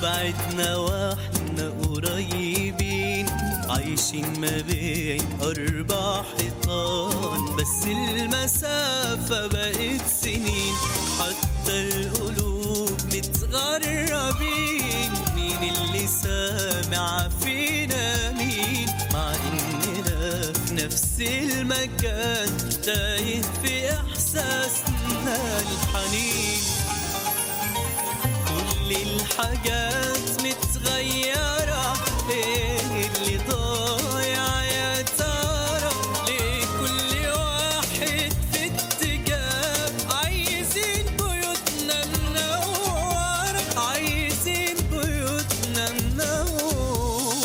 بعدنا واحنا قريبين عايشين ما بين أربع حيطان بس المسافة بقت سنين حتى القلوب متغربين مين اللي سامع فينا مين مع إننا في نفس المكان تايه في إحساسنا الحنين كل الحاجات متغيرة ايه اللي ضايع يا ترى ليه كل واحد في اتجاه عايزين بيوتنا منورة عايزين بيوتنا منورة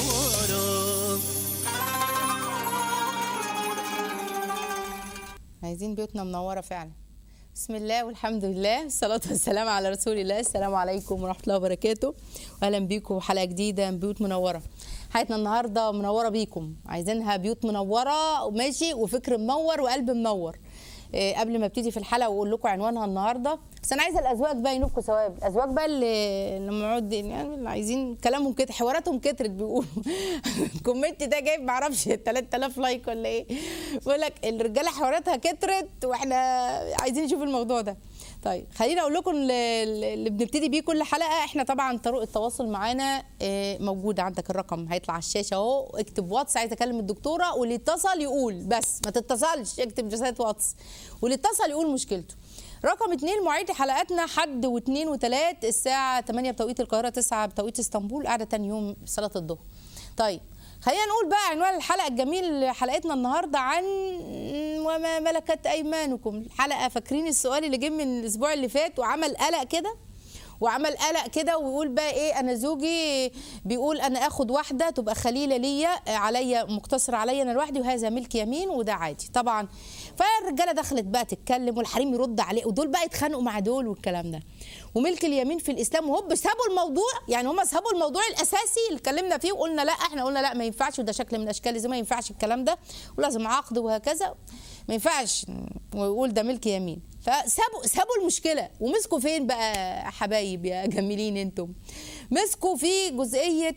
عايزين بيوتنا منوره فعلا بسم الله والحمد لله والصلاة والسلام على رسول الله السلام عليكم ورحمة الله وبركاته وأهلا بيكم حلقة جديدة من بيوت منورة حياتنا النهاردة منورة بيكم عايزينها بيوت منورة وماشي وفكر منور وقلب منور إيه، قبل ما ابتدي في الحلقه واقول لكم عنوانها النهارده بس انا عايزه الازواج بقى ينوبكم ثواب الازواج بقى اللي لما نقعد يعني اللي عايزين كلامهم كده حواراتهم كترت بيقولوا الكومنت ده جايب معرفش 3000 لايك ولا ايه بيقول لك الرجاله حواراتها كترت واحنا عايزين نشوف الموضوع ده طيب خليني اقول لكم اللي اللي بنبتدي بيه كل حلقه احنا طبعا طرق التواصل معانا آه، موجود عندك الرقم هيطلع على الشاشه اهو اكتب واتس عايز اكلم الدكتوره واللي اتصل يقول بس ما تتصلش اكتب رساله واتس واللي اتصل يقول مشكلته رقم اتنين مواعيد حلقاتنا حد واثنين وثلاث الساعة 8 بتوقيت القاهرة 9 بتوقيت اسطنبول قاعدة تاني يوم صلاة الظهر. طيب خلينا نقول بقى عنوان الحلقة الجميل حلقتنا النهاردة عن وما ملكت أيمانكم الحلقة فاكرين السؤال اللي جه من الأسبوع اللي فات وعمل قلق كده وعمل قلق كده ويقول بقى ايه انا زوجي بيقول انا اخد واحده تبقى خليله ليا عليا مقتصر عليا انا لوحدي وهذا ملك يمين وده عادي طبعا فالرجاله دخلت بقى تتكلم والحريم يرد عليه ودول بقى يتخانقوا مع دول والكلام ده وملك اليمين في الاسلام وهوب سابوا الموضوع يعني هم سابوا الموضوع الاساسي اللي اتكلمنا فيه وقلنا لا احنا قلنا لا ما ينفعش وده شكل من اشكال زي ما ينفعش الكلام ده ولازم عقد وهكذا ما ينفعش ويقول ده ملك يمين فسابوا سابوا المشكله ومسكوا فين بقى يا حبايب يا جميلين انتم مسكوا في جزئيه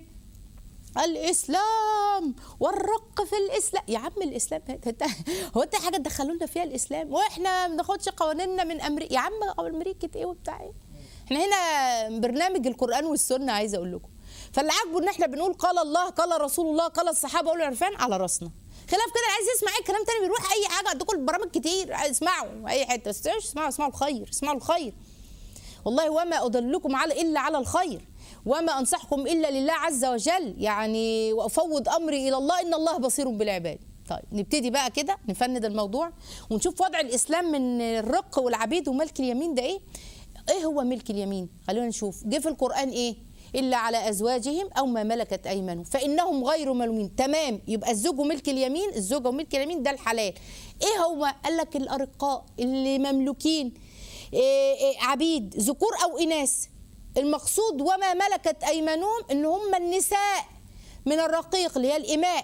الاسلام والرق في الاسلام يا عم الاسلام هو انت حاجه تدخلونا فيها الاسلام واحنا ما بناخدش قوانيننا من امريكا يا عم امريكا ايه وبتاع ايه احنا هنا برنامج القران والسنه عايزه اقول لكم فاللي عاجبه ان احنا بنقول قال الله قال رسول الله قال الصحابه اولو العرفان على راسنا خلاف كده اللي عايز يسمع اي كلام تاني بيروح اي حاجه عندكم برامج كتير اسمعوا اي حته بس اسمعوا اسمعوا الخير اسمعوا الخير والله وما أدلكم على إلا على الخير وما أنصحكم إلا لله عز وجل يعني وأفوض أمري إلى الله إن الله بصير بالعباد طيب نبتدي بقى كده نفند الموضوع ونشوف وضع الإسلام من الرق والعبيد وملك اليمين ده إيه إيه هو ملك اليمين خلونا نشوف جه في القرآن إيه إلا على أزواجهم أو ما ملكت أيمانهم فإنهم غير ملومين تمام يبقى الزوج وملك اليمين الزوجة وملك اليمين ده الحلال إيه هو قال لك الأرقاء اللي مملوكين إيه إيه عبيد ذكور او اناث المقصود وما ملكت ايمانهم ان هم النساء من الرقيق اللي هي الاماء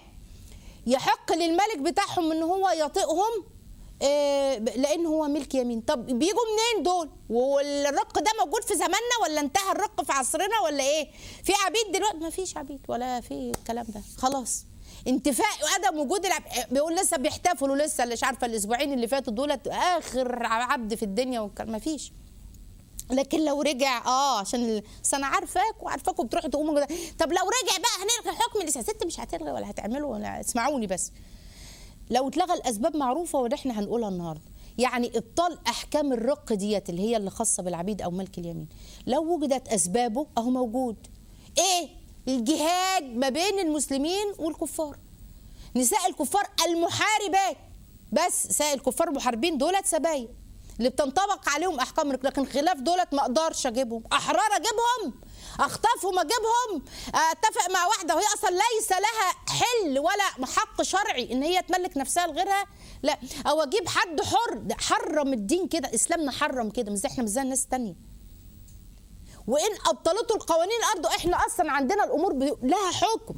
يحق للملك بتاعهم ان هو يطئهم إيه لان هو ملك يمين طب بيجوا منين دول والرق ده موجود في زماننا ولا انتهى الرق في عصرنا ولا ايه في عبيد دلوقتي ما فيش عبيد ولا في الكلام ده خلاص انتفاء عدم وجود العب... بيقول لسه بيحتفلوا لسه مش عارفه الاسبوعين اللي فاتوا دولت اخر عبد في الدنيا والكلام ما فيش لكن لو رجع اه عشان ال- بس انا عارفاك وعارفاكم بتروحوا تقوموا كده. طب لو رجع بقى هنلغي حكم الاسلام ست مش هتلغي ولا هتعملوا ولا اسمعوني بس لو اتلغى الاسباب معروفه وده احنا هنقولها النهارده يعني ابطال احكام الرق ديت اللي هي اللي خاصه بالعبيد او ملك اليمين لو وجدت اسبابه اهو موجود ايه الجهاد ما بين المسلمين والكفار نساء الكفار المحاربات بس نساء الكفار المحاربين دولت سبايا اللي بتنطبق عليهم احكام الرق لكن خلاف دولت ما اقدرش اجيبهم احرار اجيبهم اخطفهم اجيبهم اتفق مع واحده وهي اصلا ليس لها حل ولا حق شرعي ان هي تملك نفسها لغيرها لا او اجيب حد حر ده حرم الدين كده اسلامنا حرم كده مش زي احنا مش زي الناس التانيه وان ابطلته القوانين الارض احنا اصلا عندنا الامور ب- لها حكم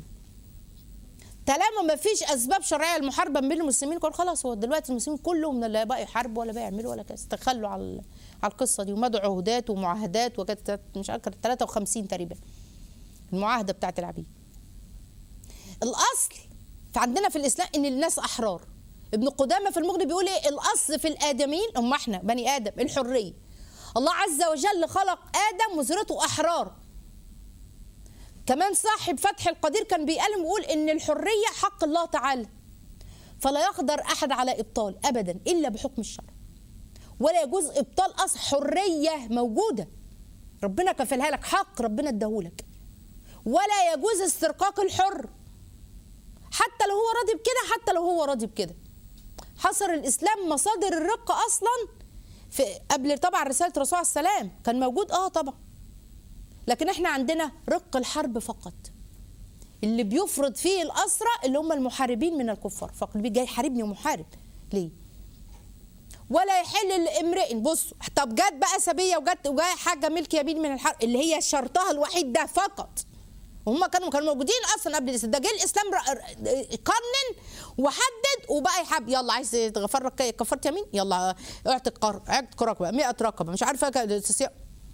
طالما ما فيش اسباب شرعيه للمحاربه بين المسلمين كل خلاص هو دلوقتي المسلمين كلهم لا بقى يحاربوا ولا بقى يعملوا ولا كذا تخلوا على على القصه دي ومدوا عهودات ومعاهدات وكانت مش عارفه 53 تقريبا المعاهده بتاعت العبيد الاصل فعندنا في الاسلام ان الناس احرار ابن قدامه في المغني بيقول ايه الاصل في الادميين هم احنا بني ادم الحريه الله عز وجل خلق ادم وذريته احرار كمان صاحب فتح القدير كان بيقلم ويقول ان الحريه حق الله تعالى فلا يقدر احد على ابطال ابدا الا بحكم الشرع ولا يجوز ابطال اصل حريه موجوده ربنا كفلها لك حق ربنا اداهولك ولا يجوز استرقاق الحر حتى لو هو راضي بكده حتى لو هو راضي بكده حصر الاسلام مصادر الرق اصلا في قبل طبعا رساله الرسول عليه السلام كان موجود اه طبعا لكن احنا عندنا رق الحرب فقط اللي بيفرض فيه الاسرى اللي هم المحاربين من الكفار فقط اللي جاي يحاربني ومحارب ليه ولا يحل لامرئ بصوا طب جت بقى سبيه وجت وجاي حاجه ملك يمين من الحرب اللي هي شرطها الوحيد ده فقط وهم كانوا كانوا موجودين اصلا قبل الاسلام ده جه الاسلام ر- قنن وحدد وبقى يحب يلا عايز تغفر لك كفاره يمين يلا اعتق قر- اعتق رقبه 100 رقبه مش عارفه ك- سيا-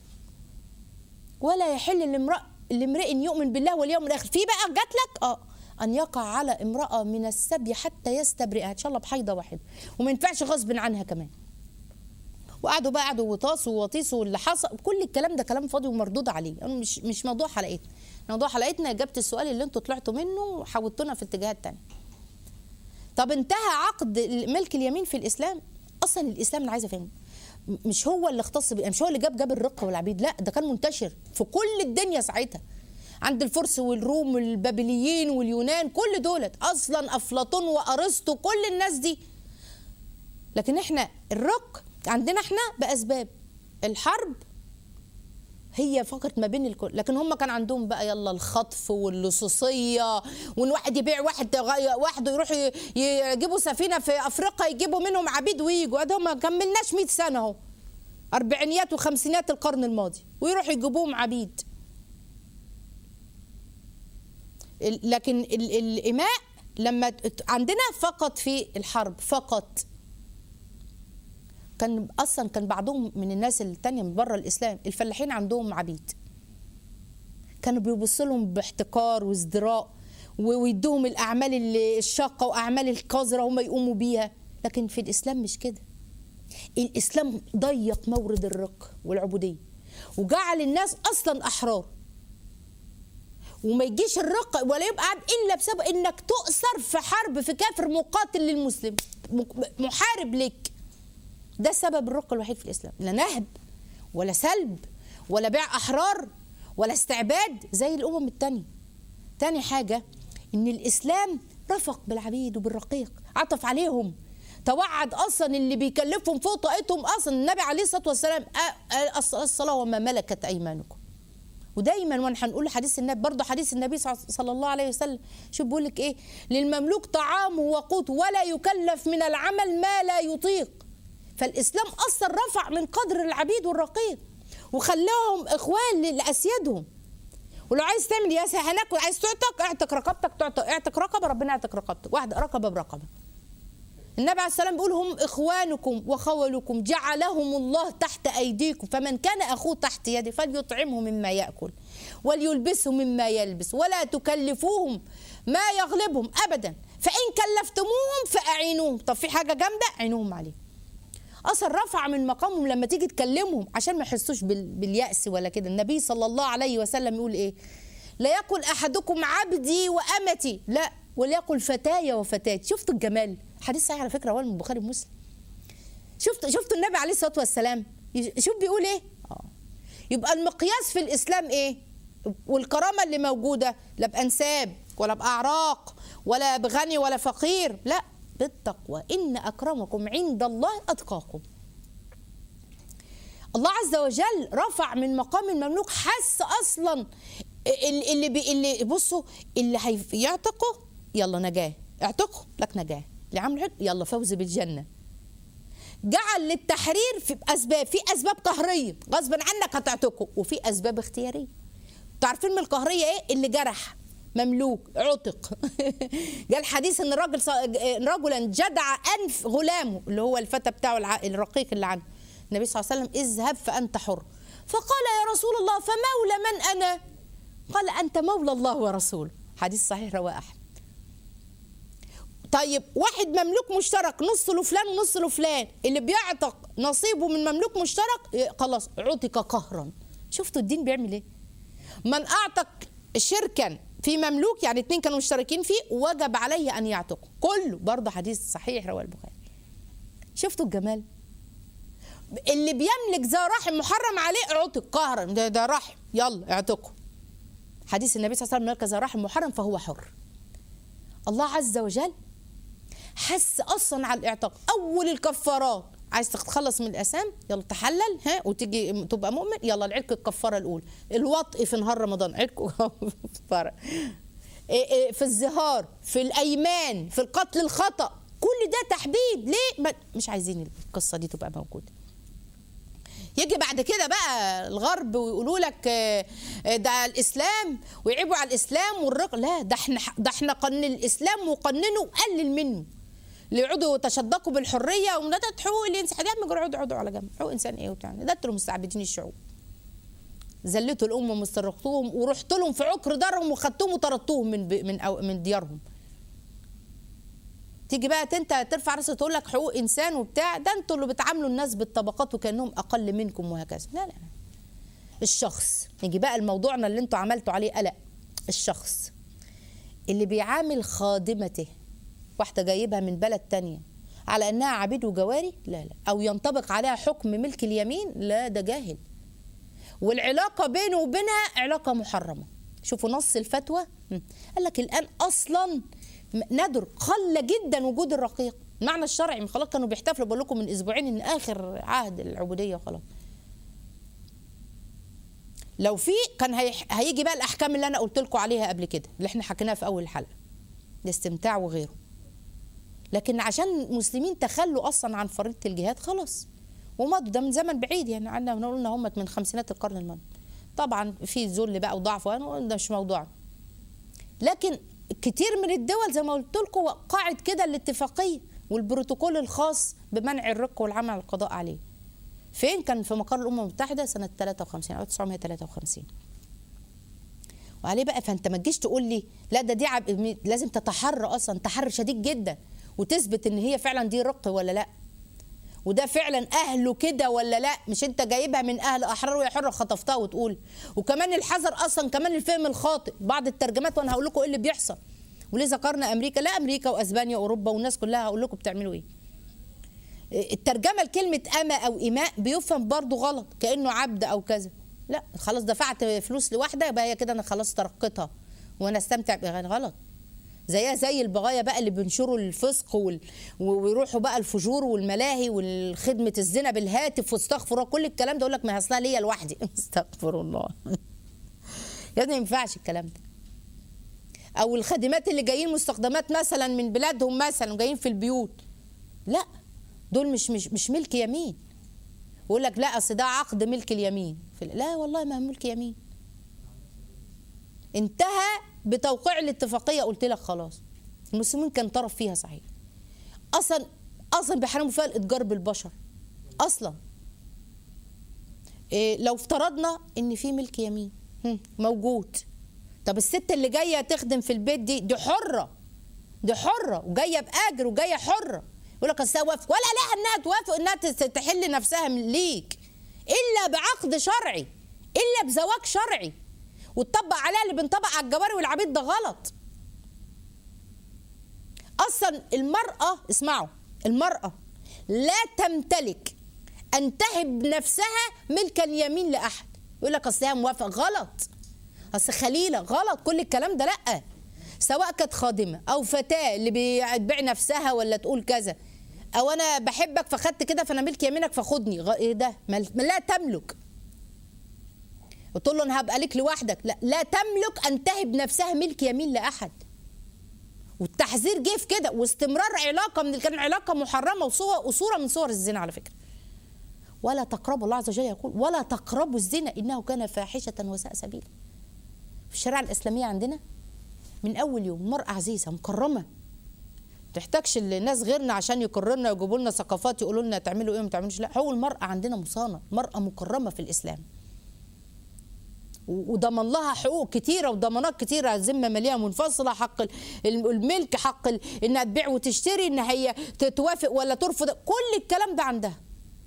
ولا يحل لامرأ لامرئ يؤمن بالله واليوم الاخر في بقى جات لك اه ان يقع على امراه من السبي حتى يستبرئها ان شاء الله بحيضه واحده وما ينفعش غصب عنها كمان وقعدوا بقى قعدوا وطاسوا ووطيسوا واللي حصل كل الكلام ده كلام فاضي ومردود عليه أنا مش مش موضوع حلقتنا موضوع حلقتنا اجابه السؤال اللي انتوا طلعتوا منه وحودتونا في اتجاهات تانية طب انتهى عقد ملك اليمين في الاسلام اصلا الاسلام انا عايزه افهم مش هو اللي اختص بيه مش هو اللي جاب جاب الرق والعبيد لا ده كان منتشر في كل الدنيا ساعتها عند الفرس والروم والبابليين واليونان كل دولت اصلا افلاطون وارسطو كل الناس دي لكن احنا الرق عندنا احنا باسباب الحرب هي فقط ما بين الكل لكن هم كان عندهم بقى يلا الخطف واللصوصيه وان واحد يبيع واحد واحد يروح ي- يجيبوا سفينه في افريقيا يجيبوا منهم عبيد ويجوا ده ما كملناش 100 سنه اهو اربعينيات وخمسينات القرن الماضي ويروحوا يجيبوهم عبيد ال- لكن ال- الاماء لما ت- عندنا فقط في الحرب فقط كان اصلا كان بعضهم من الناس التانية من بره الاسلام الفلاحين عندهم عبيد كانوا بيبصوا لهم باحتقار وازدراء و- ويدوهم الاعمال ال- الشاقه واعمال القذره هم يقوموا بيها لكن في الاسلام مش كده الاسلام ضيق مورد الرق والعبوديه وجعل الناس اصلا احرار وما يجيش الرق ولا يبقى عبد الا بسبب انك تؤثر في حرب في كافر مقاتل للمسلم م- محارب لك ده سبب الرق الوحيد في الاسلام لا نهب ولا سلب ولا بيع احرار ولا استعباد زي الامم التانية تاني حاجه ان الاسلام رفق بالعبيد وبالرقيق عطف عليهم توعد اصلا اللي بيكلفهم فوق طاقتهم اصلا النبي عليه الصلاه والسلام أ- أ- الص- الصلاه وما ملكت ايمانكم ودايما وانا هنقول حديث النبي برضه حديث النبي صلى صلى الله عليه وسلم شوف بيقول لك ايه للمملوك طعامه وقوته ولا يكلف من العمل ما لا يطيق فالاسلام اصلا رفع من قدر العبيد والرقيق وخلاهم اخوان لاسيادهم ولو عايز تعمل يا سي هناكل عايز تعتق اعتق رقبتك تعتق اعتق رقبه ربنا يعتق رقبتك واحده رقبه برقبه النبي عليه السلام بيقول هم اخوانكم وخولكم جعلهم الله تحت ايديكم فمن كان اخوه تحت يده فليطعمه مما ياكل وليلبسه مما يلبس ولا تكلفوهم ما يغلبهم ابدا فان كلفتموهم فاعينوهم طب في حاجه جامده عينوهم عليه اصلا رفع من مقامهم لما تيجي تكلمهم عشان ما يحسوش بال- بالياس ولا كده النبي صلى الله عليه وسلم يقول ايه لا يقل احدكم عبدي وامتي لا وليقل فتاي وفتاتي شفتوا الجمال حديث صحيح على فكره رواه البخاري ومسلم شفت شفتوا النبي عليه الصلاه والسلام شوف بيقول ايه اه يبقى المقياس في الاسلام ايه والكرامه اللي موجوده لا بانساب ولا باعراق ولا بغني ولا فقير لا بالتقوى ان اكرمكم عند الله اتقاكم الله عز وجل رفع من مقام المملوك حس اصلا اللي اللي, بي اللي بصوا اللي هيعتقه يلا نجاه اعتقه لك نجاه اللي عامل حج يلا فوز بالجنه جعل للتحرير في اسباب في اسباب قهريه غصبا عنك هتعتقه وفي اسباب اختياريه تعرفين من القهريه ايه اللي جرح مملوك عتق قال حديث ان الراجل ص- رجلا جدع انف غلامه اللي هو الفتى بتاعه الع- الرقيق اللي عنه النبي صلى الله عليه وسلم اذهب فانت حر فقال يا رسول الله فمولى من انا قال انت مولى الله ورسوله حديث صحيح رواه احمد طيب واحد مملوك مشترك نص لفلان ونص لفلان اللي بيعتق نصيبه من مملوك مشترك إيه، خلاص عتق قهرا شفتوا الدين بيعمل ايه من اعتق شركا في مملوك يعني اتنين كانوا مشتركين فيه وجب عليه ان يعتقوا كله برضه حديث صحيح رواه البخاري شفتوا الجمال اللي بيملك ذا رحم محرم عليه اعتق قهرا ده, ده رحم يلا اعتقه حديث النبي صلى الله عليه وسلم ملك ذا رحم محرم فهو حر الله عز وجل حس اصلا على الاعتاق اول الكفارات عايز تتخلص من الاسام يلا تحلل ها وتيجي تبقى مؤمن يلا العتق الكفاره الاولى الوطء في نهار رمضان عتق كفاره إيه إيه في الزهار في الايمان في القتل الخطا كل ده تحديد ليه ما- مش عايزين القصه دي تبقى موجوده يجي بعد كده بقى الغرب ويقولوا لك آه، آه، ده الاسلام ويعيبوا على الاسلام والرق لا ده احنا ده احنا قانون الاسلام وقننه وقلل منه اللي يقعدوا يتشدقوا بالحريه ومن ده حقوق الانسان حاجات ما يقعدوا يقعدوا على جنب حقوق انسان ايه وبتاع ده انتوا مستعبدين الشعوب ذلتوا الامه واسترقتوهم ورحت لهم في عكر دارهم وخدتهم وطردتوهم من ب- من أو من ديارهم تيجي بقى انت ترفع راسك تقول لك حقوق انسان وبتاع ده انتوا اللي بتعاملوا الناس بالطبقات وكانهم اقل منكم وهكذا لا لا لا. الشخص يجي بقى الموضوعنا اللي انتوا عملتوا عليه قلق الشخص اللي بيعامل خادمته واحده جايبها من بلد تانية على انها عبيد وجواري لا لا او ينطبق عليها حكم ملك اليمين لا ده جاهل والعلاقه بينه وبينها علاقه محرمه شوفوا نص الفتوى م. قال لك الان اصلا م- ندر قل جدا وجود الرقيق المعنى الشرعي من خلاص كانوا بيحتفلوا بقول لكم من اسبوعين ان اخر عهد العبوديه وخلاص لو في كان هي... هيجي بقى الاحكام اللي انا قلت لكم عليها قبل كده اللي احنا حكيناها في اول الحلقه الاستمتاع وغيره لكن عشان المسلمين تخلوا اصلا عن فريضه الجهاد خلاص ومضوا ده من زمن بعيد يعني عندنا قلنا هم من خمسينات القرن الماضي طبعا في ذل بقى وضعف وأنا- ده مش موضوعنا لكن كتير من الدول زي ما قلت لكم وقعت كده الاتفاقيه والبروتوكول الخاص بمنع الرق والعمل على القضاء عليه فين كان في مقر الامم المتحده سنه 53 او 1953 وعليه بقى فانت ما تجيش تقول لي لا ده دي عب... لازم تتحرى اصلا تحري شديد جدا وتثبت ان هي فعلا دي رق ولا لا وده فعلا اهله كده ولا لا مش انت جايبها من اهل احرار وهي حره خطفتها وتقول وكمان الحذر اصلا كمان الفهم الخاطئ بعض الترجمات وانا هقول لكم ايه اللي بيحصل وليه ذكرنا امريكا لا امريكا واسبانيا واوروبا والناس كلها هقول لكم بتعملوا ايه الترجمه لكلمه اما او اماء بيفهم برضو غلط كانه عبد او كذا لا خلاص دفعت فلوس لواحده يبقى هي كده انا خلاص ترقتها وانا استمتع بها غلط زيها زي البغايا بقى اللي بينشروا الفسق وال... ويروحوا بقى الفجور والملاهي والخدمة الزنا بالهاتف واستغفر الله كل الكلام ده يقول لك ما هي اصلها ليا لوحدي استغفر الله يا ابني ما ينفعش الكلام ده او الخادمات اللي جايين مستخدمات مثلا من بلادهم مثلا جايين في البيوت لا دول مش مش مش ملك يمين يقول لك لا اصل ده عقد ملك اليمين في لا والله ما هو ملك يمين انتهى بتوقيع الاتفاقيه قلت لك خلاص المسلمين كان طرف فيها صحيح اصلا اصلا بيحرموا فيها الاتجار بالبشر اصلا إيه لو افترضنا ان في ملك يمين هم، موجود طب الست اللي جايه تخدم في البيت دي دي حره دي حره وجايه باجر وجايه حره يقول لك اصل وافق ولا لها انها توافق انها تس- تحل نفسها من ليك الا بعقد شرعي الا بزواج شرعي وتطبق عليها اللي بنطبق على الجواري والعبيد ده غلط اصلا المراه اسمعوا المراه لا تمتلك ان تهب نفسها ملكا يمين لاحد يقول لك اصل هي موافق غلط اصل خليله غلط كل الكلام ده لا سواء كانت خادمه او فتاه اللي بتبيع نفسها ولا تقول كذا او انا بحبك فخدت كده فانا ملك يمينك فخدني غ- ايه ده ما ما لا تملك وتقول له انا هبقى لك لوحدك لا لا تملك ان تهب نفسها ملك يمين لاحد والتحذير جه في كده واستمرار علاقه من كان علاقه محرمه وصوره وصوره من صور الزنا على فكره ولا تقربوا الله عز وجل يقول ولا تقربوا الزنا انه كان فاحشه وساء سبيلا في الشريعه الاسلاميه عندنا من اول يوم مرأة عزيزه مكرمه تحتاجش الناس غيرنا عشان يقرروا لنا يجيبوا لنا ثقافات يقولوا لنا تعملوا ايه وما تعملوش لا هو المرأة عندنا مصانة مرأة مكرمة في الإسلام و- وضمن لها حقوق كتيره وضمانات كتيره ذمه ماليه منفصله حق ال- الملك حق ال- انها تبيع وتشتري ان هي ت- توافق ولا ترفض كل الكلام ده عندها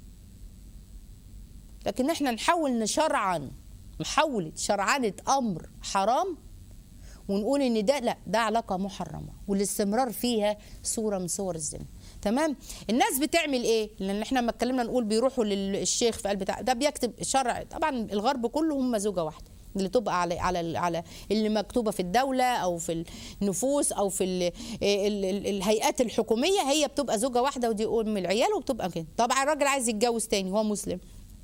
لكن احنا نحاول نشرعن محاولة شرعنة أمر حرام ونقول ان ده لا ده علاقه محرمه والاستمرار فيها صوره من صور الزنا تمام الناس بتعمل ايه لان احنا لما اتكلمنا نقول بيروحوا للشيخ في قلب بتاع ده بيكتب شرع طبعا الغرب كله هم زوجه واحده اللي تبقى على على على اللي مكتوبه في الدوله او في النفوس او في ال ال ال الهيئات الحكوميه هي بتبقى زوجه واحده ودي ام العيال وبتبقى كده طبعا الراجل عايز يتجوز تاني هو مسلم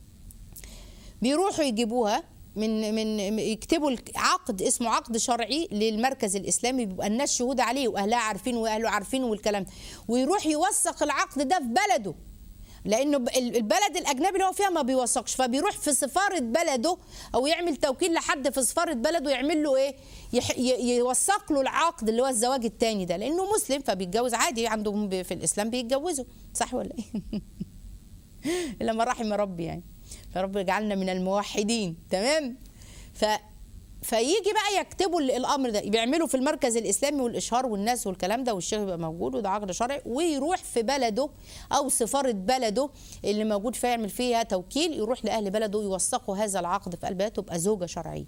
بيروحوا يجيبوها من من يكتبوا عقد اسمه عقد شرعي للمركز الاسلامي بيبقى الناس شهود عليه واهلها عارفين واهله عارفين والكلام ده ويروح يوثق العقد ده في بلده لانه ب- ال- البلد الاجنبي اللي هو فيها ما بيوثقش فبيروح في سفاره بلده او يعمل توكيل لحد في سفاره بلده يعمل له ايه يح ي- يوثق له العقد اللي هو الزواج التاني ده لانه مسلم فبيتجوز عادي عندهم ب- في الاسلام بيتجوزوا صح ولا ايه الا ما رحم ربي يعني فرب يجعلنا من الموحدين تمام ف فيجي بقى يكتبوا ال- الامر ده بيعملوا في المركز الاسلامي والاشهار والناس والكلام ده والشيخ يبقى موجود وده عقد شرعي ويروح في بلده او سفاره بلده اللي موجود فيها يعمل فيها توكيل يروح لاهل بلده يوثقوا هذا العقد في قلبها تبقى زوجه شرعيه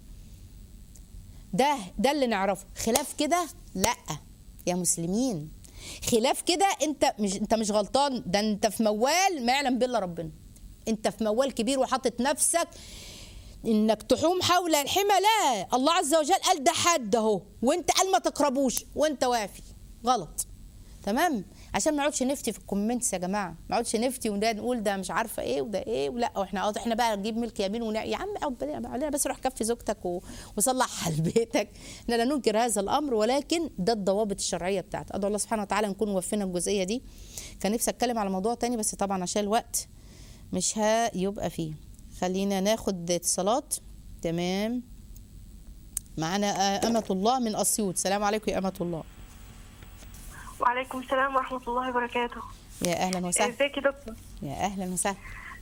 ده ده اللي نعرفه خلاف كده لا يا مسلمين خلاف كده انت مش انت مش غلطان ده انت في موال ما يعلم بالله ربنا انت في موال كبير وحاطط نفسك انك تحوم حول الحمى لا الله عز وجل قال ده حد اهو وانت قال ما تقربوش وانت وافي غلط تمام عشان ما نقعدش نفتي في الكومنتس يا جماعه ما نقعدش نفتي وده نقول ده مش عارفه ايه وده ايه ولا واحنا احنا بقى نجيب ملك يمين ونع... يا عم اقعد بقى- علينا بس روح كفي زوجتك و... وصلح حال بيتك احنا لا ننكر هذا الامر ولكن ده الضوابط الشرعيه بتاعته ادعو الله سبحانه وتعالى نكون وفينا الجزئيه دي كان نفسي اتكلم على موضوع تاني بس طبعا عشان الوقت مش هيبقى فيه خلينا ناخد اتصالات تمام معانا آه، أمة الله من أسيوط سلام عليكم يا أمة الله وعليكم السلام ورحمة الله وبركاته يا أهلا وسهلا ازيك يا دكتور يا أهلا وسهلا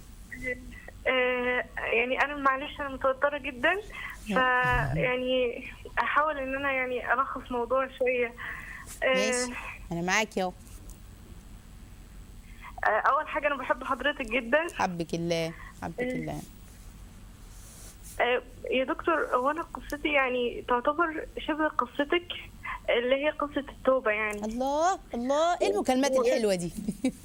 آه يعني انا معلش انا متوترة جدا ف يعني احاول ان انا يعني الخص موضوع شوية آه ماشي أنا معاك يا آه اول حاجة انا بحب حضرتك جدا حبك الله حبك الله آه يا دكتور هو انا قصتي يعني تعتبر شبه قصتك اللي هي قصة التوبة يعني الله الله إيه المكالمات الحلوة دي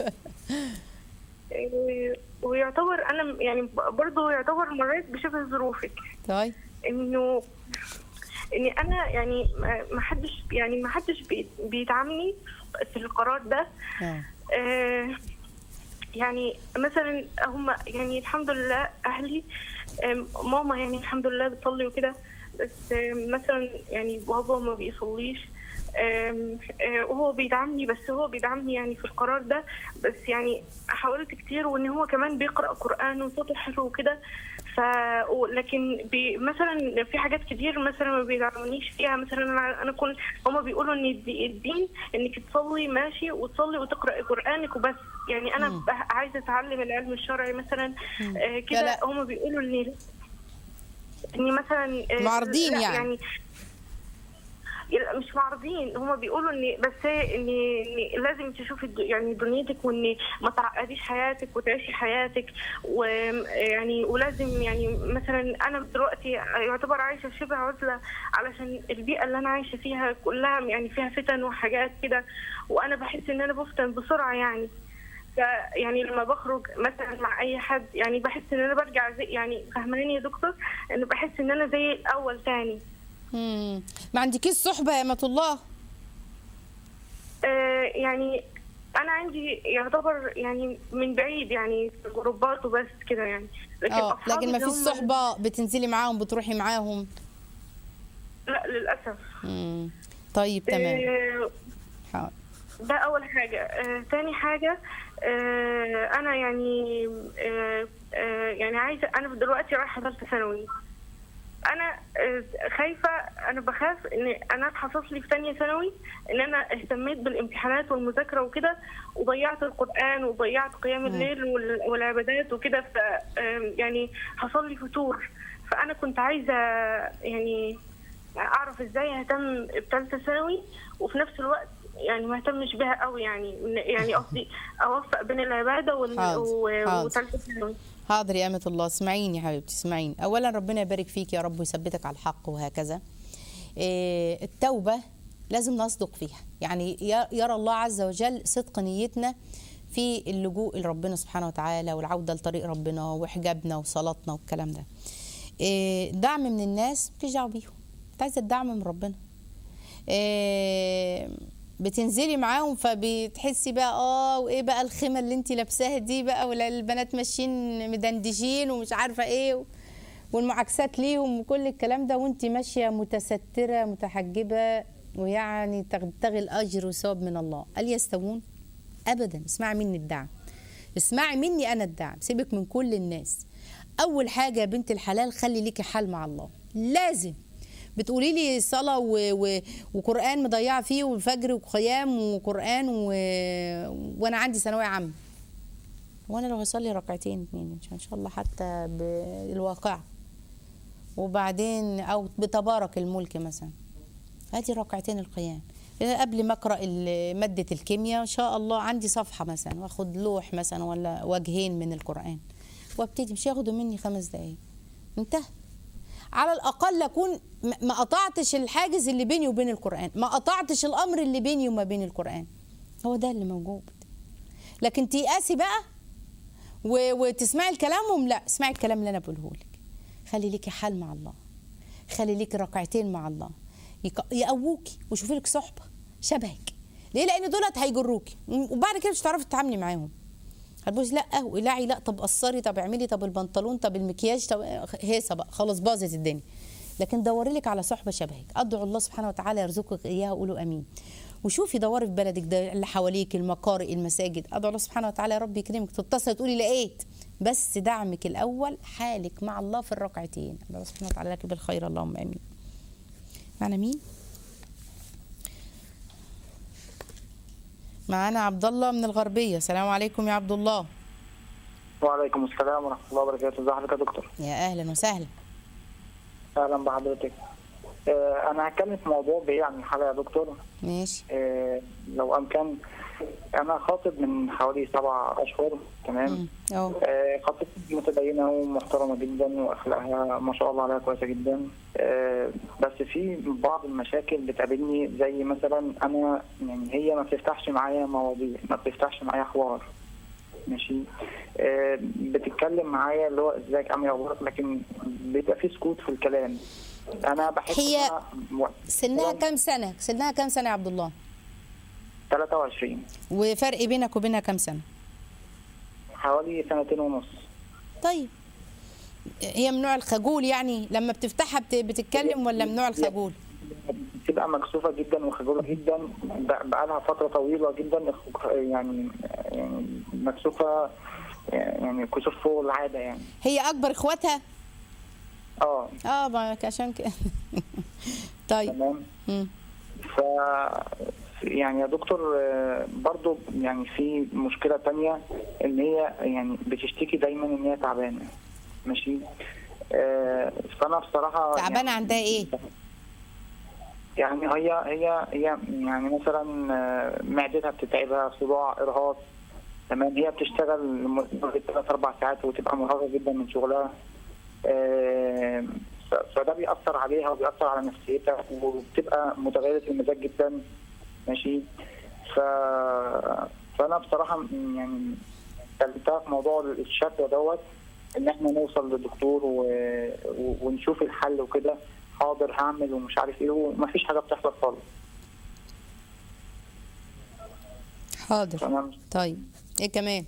آه، ويعتبر انا يعني برضه يعتبر مريت بشبه ظروفك طيب انه اني انا يعني ما- ما حدش يعني ما حدش بي- بيدعمني في القرار ده آه. آه، يعني مثلا هم يعني الحمد لله اهلي آم، ماما يعني الحمد لله بتصلي وكده بس آم، مثلا يعني بابا ما بيصليش آم، آه، وهو بيدعمني بس هو بيدعمني يعني في القرار ده بس يعني حاولت كتير وان هو كمان بيقرا قران وصوته حلو وكده ف و- لكن بي مثلا في حاجات كتير مثلا ما بيدعمونيش فيها مثلا انا انا كنت هما بيقولوا ان الدي- الدين انك تصلي ماشي وتصلي وتقرا قرانك وبس يعني انا مم. بح- عايزه اتعلم العلم الشرعي مثلا آه لا، كده لا. هما بيقولوا ان اني مثلا آه، معارضين لا، يعني. يعني لا، مش معارضين هما بيقولوا ان بس ان إن لازم تشوفي الد- يعني دنيتك وان ما تعقديش حياتك وتعيشي حياتك ويعني ولازم يعني مثلا انا دلوقتي يعتبر عايشه شبه عزله علشان البيئه اللي انا عايشه فيها كلها يعني فيها فتن وحاجات كده وانا بحس ان انا بفتن بسرعه يعني ف- يعني لما بخرج مثلا مع اي حد يعني بحس ان انا برجع زي يعني فاهماني يا دكتور ان بحس ان انا زي الاول تاني مم. ما عندكيش صحبة يا أمة الله آه، يعني انا عندي يعتبر يعني من بعيد يعني في جروبات وبس كده يعني لكن اه أصحابي لكن ما اللي فيش هم- صحبة بتنزلي معاهم بتروحي معاهم لا للاسف مم. طيب تمام آه، حاضر ده اول حاجه آه، تاني حاجه آه، انا يعني آه، آه، يعني عايزه انا دلوقتي رايحه ثالثه ثانوي انا آه، خايفه انا بخاف ان انا اتحصص لي في ثانيه ثانوي ان انا اهتميت بالامتحانات والمذاكره وكده وضيعت القران وضيعت قيام الليل وال- والعبادات وكده ف آم، يعني حصل لي فتور فانا كنت عايزه يعني اعرف ازاي اهتم بثالثه ثانوي وفي نفس الوقت يعني ما اهتمش بيها قوي يعني يعني قصدي اوفق بين العباده وال- حاضر، و- حاضر. وثالثه ثانوي حاضر يا أمة الله اسمعيني يا حبيبتي اسمعيني أولا ربنا يبارك فيك يا رب ويثبتك على الحق وهكذا إيه، التوبة لازم نصدق فيها يعني ي- يرى الله عز وجل صدق نيتنا في اللجوء لربنا سبحانه وتعالى والعودة لطريق ربنا وحجابنا وصلاتنا والكلام ده إيه، دعم من الناس مفيش دعوة بيهم انت عايزة الدعم من ربنا إيه، بتنزلي معاهم فبتحسي بقى اه وايه بقى الخيمه اللي انت لابساها دي بقى ولا البنات ماشيين مدندشين ومش عارفه ايه و- والمعاكسات ليهم وكل الكلام ده وانت ماشيه متستره متحجبه ويعني تبتغي الاجر والثواب من الله هل يستوون ابدا اسمعي مني الدعم اسمعي مني انا الدعم سيبك من كل الناس اول حاجه يا بنت الحلال خلي ليكي حال مع الله لازم بتقولي لي صلاه و... و... وقران مضيعه فيه والفجر وقيام وقران و... وانا عندي ثانويه عامه وانا لو هصلي ركعتين اتنين ان شاء الله حتى بالواقع وبعدين او بتبارك الملك مثلا ادي ركعتين القيام قبل ما اقرا ال- ماده الكيمياء ان شاء الله عندي صفحه مثلا واخد لوح مثلا ولا وجهين من القران وابتدي مش ياخدوا مني خمس دقايق انتهى على الاقل اكون م- ما قطعتش الحاجز اللي بيني وبين القران ما قطعتش الامر اللي بيني وما بين القران هو ده اللي موجود لكن تيأسي بقى و... وتسمعي كلامهم لا اسمعي الكلام اللي انا بقوله لك خلي ليكي حال مع الله خلي ليكي ركعتين مع الله يق- يقووكي وشوفي لك صحبه شبهك ليه لان دولت هيجروكي وبعد كده مش هتعرفي تتعاملي معاهم هتبصي لا وقلعي لا طب قصري طب اعملي طب البنطلون طب المكياج طب هيصه بقى خلاص باظت الدنيا لكن دوري لك على صحبه شبهك ادعو الله سبحانه وتعالى يرزقك اياها وقولوا امين وشوفي دوري في بلدك ده اللي حواليك المقارئ المساجد ادعو الله سبحانه وتعالى يا رب يكرمك تتصل تقولي لقيت بس دعمك الاول حالك مع الله في الركعتين ادعو الله سبحانه وتعالى لك بالخير اللهم امين معنا مين معانا عبد الله من الغربيه السلام عليكم يا عبد الله وعليكم السلام ورحمة الله وبركاته ازي حضرتك يا دكتور يا اهلا وسهلا أهلا بحضرتك آه، أنا هتكلم في موضوع بعيد عن الحلقة يا دكتور ماشي آه، لو أمكن أنا خاطب من حوالي سبع أشهر تمام اه آه، خطيبتي متدينة ومحترمة جدا وأخلاقها ما شاء الله عليها كويسة جدا آه، بس في بعض المشاكل بتقابلني زي مثلا أنا يعني هي ما بتفتحش معايا مواضيع ما بتفتحش معايا حوار ماشي آه، بتتكلم معايا اللي هو ازيك عامل ايه اخبارك لكن بيبقى في سكوت في الكلام انا بحس هي إن أنا و- سنها كام سنه سنها كام سنه يا عبد الله 23 وفرق بينك وبينها كام سنه حوالي سنتين ونص طيب هي من نوع الخجول يعني لما بتفتحها بت- بتتكلم ولا من نوع الخجول بتبقى مكسوفه جدا وخجوله جدا ب- بقالها فتره طويله جدا يعني يعني مكسوفه يعني كسوف فوق العاده يعني هي اكبر اخواتها اه اه ما عشان كده طيب تمام مم. ف يعني يا دكتور آه، برضو يعني في مشكلة تانية ان هي يعني بتشتكي دايما ان هي تعبانة ماشي آه، فانا بصراحة تعبانه يعني عندها ايه يعني هي هي هي يعني مثلا آه، معدتها بتتعبها صداع ارهاق تمام هي بتشتغل لمدة ثلاث اربع ساعات وتبقى مرهقة جدا من شغلها آه، ف- فده بيأثر عليها وبيأثر على نفسيتها وبتبقى متغيرة المزاج جدا ماشي ف... فانا بصراحه م- يعني كلمتها في موضوع الشكوى دوت ان احنا نوصل للدكتور و... و... ونشوف الحل وكده حاضر هعمل ومش عارف ايه ومفيش حاجه بتحصل خالص حاضر تمام طيب ايه كمان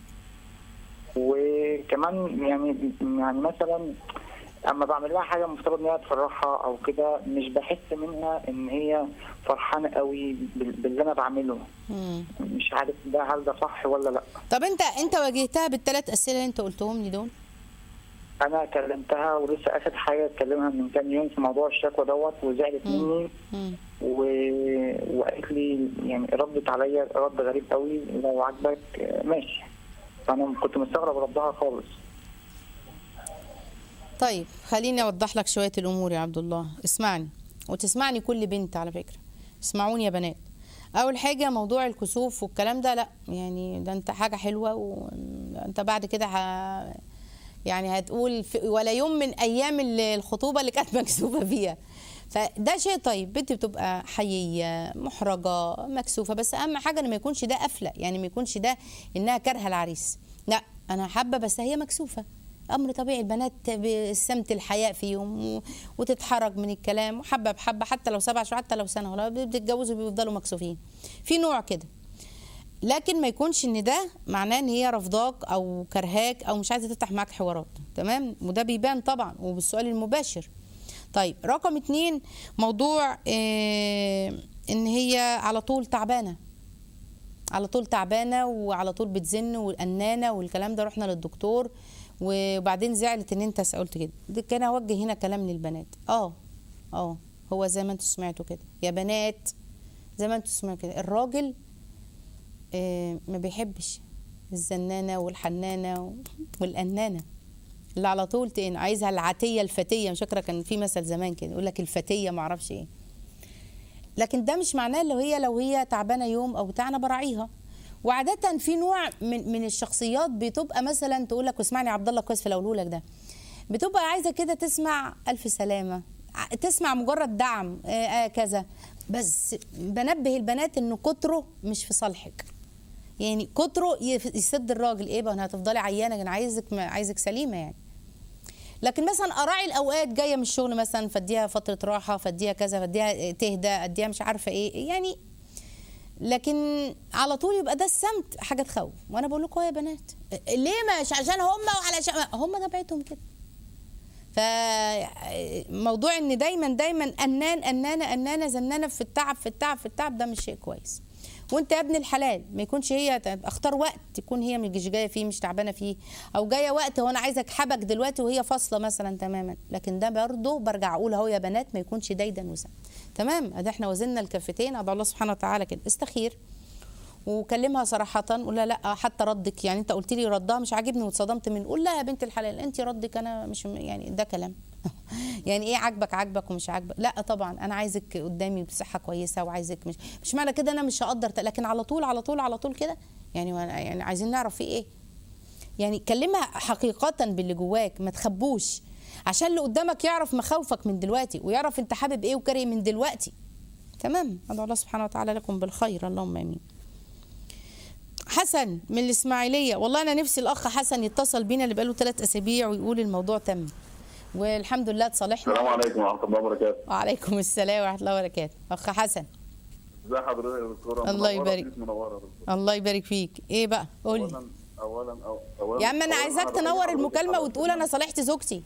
وكمان يعني يعني مثلا اما بعمل لها حاجه المفترض ان هي تفرحها او كده مش بحس منها ان هي فرحانه قوي بال- باللي انا بعمله مم. مش عارف ده هل ده صح ولا لا طب انت انت واجهتها بالثلاث اسئله اللي انت قلتهم لي دول انا كلمتها ولسه اخر حاجه اتكلمها من كام يوم في موضوع الشكوى دوت وزعلت مم. مني مم. و... وقالت لي يعني ردت عليا رد غريب قوي لو عاجبك آه، ماشي فانا كنت مستغرب ردها خالص طيب خليني اوضح لك شويه الامور يا عبد الله اسمعني وتسمعني كل بنت على فكره اسمعوني يا بنات اول حاجه موضوع الكسوف والكلام ده لا يعني ده انت حاجه حلوه وانت بعد كده ه... يعني هتقول في ولا يوم من ايام ال- الخطوبه اللي كانت مكسوفه فيها فده شيء طيب بنت بتبقى حييه محرجه مكسوفه بس اهم حاجه ان ما يكونش ده قفله يعني ما يكونش ده انها كارهه العريس لا انا حابه بس هي مكسوفه امر طبيعي البنات بسمت الحياء فيهم و- وتتحرج من الكلام وحبه بحبه حتى لو سبع شهور حتى لو سنه ولا بيتجوزوا بيفضلوا مكسوفين في نوع كده لكن ما يكونش ان ده معناه ان هي رفضاك او كرهاك او مش عايزه تفتح معاك حوارات تمام وده بيبان طبعا وبالسؤال المباشر طيب رقم اتنين موضوع اه ان هي على طول تعبانه على طول تعبانه وعلى طول بتزن والقنانه والكلام ده رحنا للدكتور وبعدين زعلت ان انت قلت كده ده كان اوجه هنا كلام للبنات اه اه هو زي ما انتوا سمعتوا كده يا بنات زي ما انتوا سمعتوا كده الراجل آه، ما بيحبش الزنانه والحنانه و- والقنانه اللي على طول تقن عايزها العتيه الفتيه مش فاكره كان في مثل زمان كده يقول لك الفتيه ما اعرفش ايه لكن ده مش معناه لو هي لو هي تعبانه يوم او بتاع انا براعيها وعاده في نوع من من الشخصيات بتبقى مثلا تقول لك واسمعني يا عبد الله كويس في اللي لك ده بتبقى عايزه كده تسمع الف سلامه ع- تسمع مجرد دعم آه آه كذا بس بنبه البنات انه كتره مش في صالحك يعني كتره يف- يسد الراجل ايه بقى انا هتفضلي عيانه انا عايزك عايزك سليمه يعني لكن مثلا اراعي الاوقات جايه من الشغل مثلا فاديها فتره راحه فاديها كذا فاديها تهدى اديها مش عارفه ايه يعني لكن على طول يبقى ده السمت حاجه تخوف وانا بقول لكم يا بنات ليه مش عشان هم وعلشان هم طبيعتهم كده فموضوع ان دايما دايما انان انانه انانه زنانه في التعب في التعب في التعب ده مش شيء كويس وانت يا ابن الحلال ما يكونش هي اختار وقت تكون هي مش جايه فيه مش تعبانه فيه او جايه وقت هو انا عايزه اكحبك دلوقتي وهي فاصله مثلا تماما لكن ده برضه برجع اقول اهو يا بنات ما يكونش دايدا وسم تمام ادي احنا وزننا الكفتين ادعو الله سبحانه وتعالى كده استخير وكلمها صراحة قول لها لا حتى ردك يعني انت قلت لي ردها مش عاجبني واتصدمت من قول لها يا بنت الحلال انت ردك انا مش يعني ده كلام يعني ايه عاجبك عاجبك ومش عاجبك لا طبعا انا عايزك قدامي بصحة كويسة وعايزك مش مش معنى كده انا مش هقدر ت- لكن على طول على طول على طول كده يعني وأنا- يعني عايزين نعرف في ايه يعني كلمها حقيقة باللي جواك ما تخبوش عشان اللي قدامك يعرف مخاوفك من دلوقتي ويعرف انت حابب ايه وكاره من دلوقتي تمام ادعو الله سبحانه وتعالى لكم بالخير اللهم امين حسن من الاسماعيليه والله انا نفسي الاخ حسن يتصل بينا اللي بقاله ثلاث اسابيع ويقول الموضوع تم والحمد لله اتصالحنا السلام عليكم ورحمه الله وبركاته وعليكم السلام ورحمه الله وبركاته اخ حسن ازي حضرتك يا دكتوره الله منورة، يبارك. بيك منوره يا دكتورة. الله يبارك فيك ايه بقى قول لي اولا اولا أو- اولا يا عم انا أولاً عايزاك بحيي تنور حضرتك المكالمه على وتقول انا البرنامج. صالحت زوجتي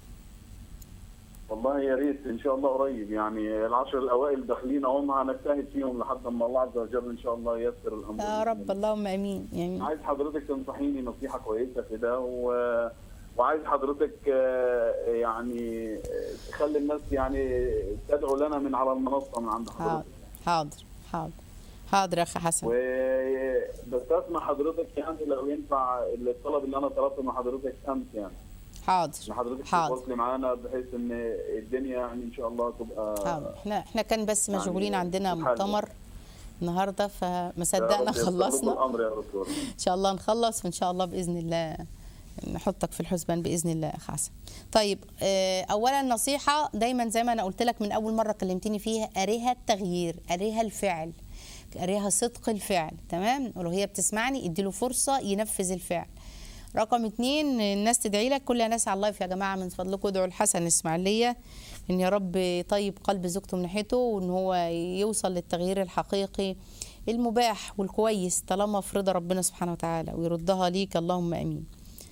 والله يا ريت ان شاء الله قريب يعني العشر الاوائل داخلين اهم هنجتهد فيهم لحد ما الله عز وجل ان شاء الله ييسر الامر يا رب اللهم امين يعني عايز حضرتك تنصحيني نصيحه كويسه كده و... وعايز حضرتك آه، يعني آه، تخلي الناس يعني تدعو لنا من على المنصه من عند حاضر حضرتك حاضر حاضر حاضر يا اخ حسن وبستسمع حضرتك يعني لو ينفع الطلب اللي انا طلبته من حضرتك امس يعني ان حاضر حضرتك حاضر تتواصلي معانا بحيث ان الدنيا يعني ان شاء الله تبقى حاضر احنا احنا كان بس يعني مشغولين عندنا حاجة. مؤتمر النهارده فما يا صدقنا رب ييسر لكم خلصنا الامر يا دكتور ان شاء الله نخلص وان شاء الله باذن الله نحطك في الحسبان باذن الله يا اخ حسن طيب آه، اولا نصيحه دايما زي ما انا قلت لك من اول مره كلمتني فيها اريها التغيير اريها الفعل اريها صدق الفعل تمام ولو هي بتسمعني اديله فرصه ينفذ الفعل رقم اتنين الناس تدعي لك كل ناس على اللايف يا جماعه من فضلكم ادعوا الحسن الاسماعيليه ان يا رب يطيب قلب زوجته من ناحيته وان هو يوصل للتغيير الحقيقي المباح والكويس طالما في رضا ربنا سبحانه وتعالى ويردها ليك اللهم امين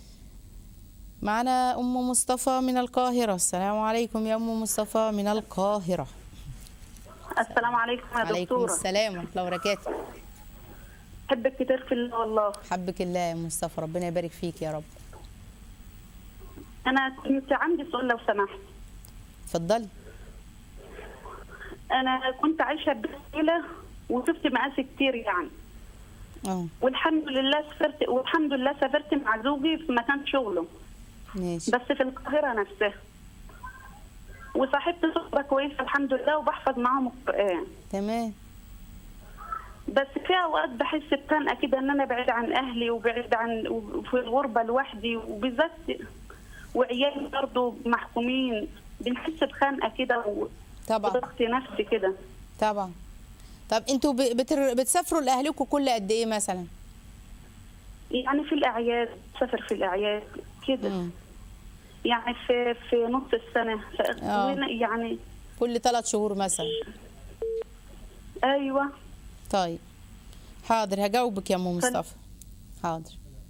معنا ام مصطفى من القاهره السلام عليكم يا ام مصطفى من القاهره السلام عليكم يا عليكم دكتورة السلام ورحمه الله وبركاته بحبك كتير في الله والله حبك الله يا مصطفى ربنا يبارك فيك يا رب أنا كنت عندي سؤال لو سمحت اتفضلي أنا كنت عايشة بسهولة وشفت مقاسي كتير يعني اه والحمد لله سافرت والحمد لله سافرت مع زوجي في مكان شغله ماشي بس في القاهره نفسها وصاحبت صحبه كويسه الحمد لله وبحفظ معاهم القران تمام بس في اوقات بحس بخنقه كده ان انا بعيد عن اهلي وبعيد عن وفي الغربه لوحدي وبالذات وعيالي برضه محكومين بنحس بخنقه كده و- طبعا وضغط نفسي كده طبعا طب انتوا ب- بتر... بتسافروا لاهلكم كل قد ايه مثلا يعني في الاعياد سافر في الاعياد كده مم. يعني في في نص السنه ف- آه. وين- يعني كل ثلاث شهور مثلا ايوه طيب حاضر هجاوبك يا ام مصطفى حاضر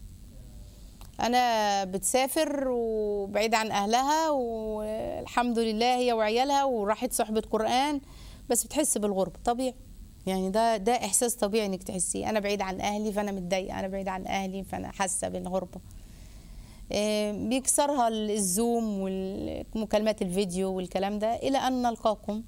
انا بتسافر وبعيد عن اهلها والحمد لله هي وعيالها وراحت صحبة قرآن بس بتحس بالغربة طبيعي يعني ده ده احساس طبيعي انك تحسيه انا بعيد عن اهلي فانا متضايقه انا بعيد عن اهلي فانا حاسه بالغربه آه، بيكسرها الزوم والمكالمات الفيديو والكلام ده الى ان نلقاكم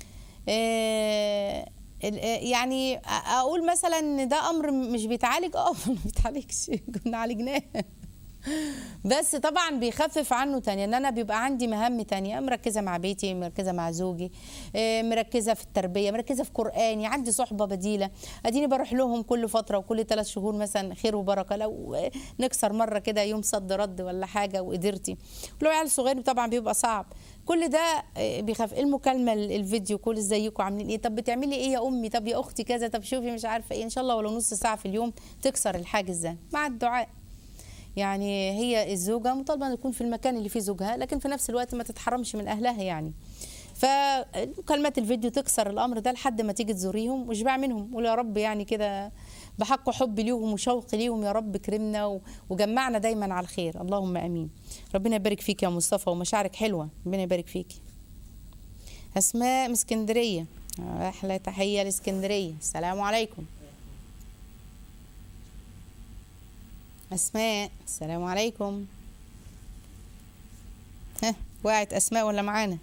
آه، ال- آه، يعني أ- اقول مثلا ان ده امر مش بيتعالج اه ما بيتعالجش كنا عالجناه بس طبعا بيخفف عنه تاني ان انا بيبقى عندي مهام تانية مركزه مع بيتي مركزه مع زوجي آه، مركزه في التربيه مركزه في قراني عندي صحبه بديله اديني بروح لهم كل فتره وكل ثلاث شهور مثلا خير وبركه لو آه، نكسر مره كده يوم صد رد ولا حاجه وقدرتي ولو عيال صغير طبعا بيبقى صعب كل ده آه، بيخاف المكالمه ال- الفيديو كل ازيكم عاملين ايه طب بتعملي ايه يا امي طب يا اختي كذا طب شوفي مش عارفه ايه ان شاء الله ولو نص ساعه في اليوم تكسر الحاجز ده مع الدعاء يعني هي الزوجة مطالبة أن تكون في المكان اللي فيه زوجها لكن في نفس الوقت ما تتحرمش من أهلها يعني فمكالمات الفيديو تكسر الأمر ده لحد ما تيجي تزوريهم واشبع منهم قول يا رب يعني كده بحق حبي ليهم وشوقي ليهم يا رب كرمنا و- وجمعنا دايما على الخير اللهم امين ربنا يبارك فيك يا مصطفى ومشاعرك حلوه ربنا يبارك فيك اسماء من اسكندريه احلى تحيه لاسكندريه السلام عليكم اسماء السلام عليكم ها وقعت اسماء ولا معانا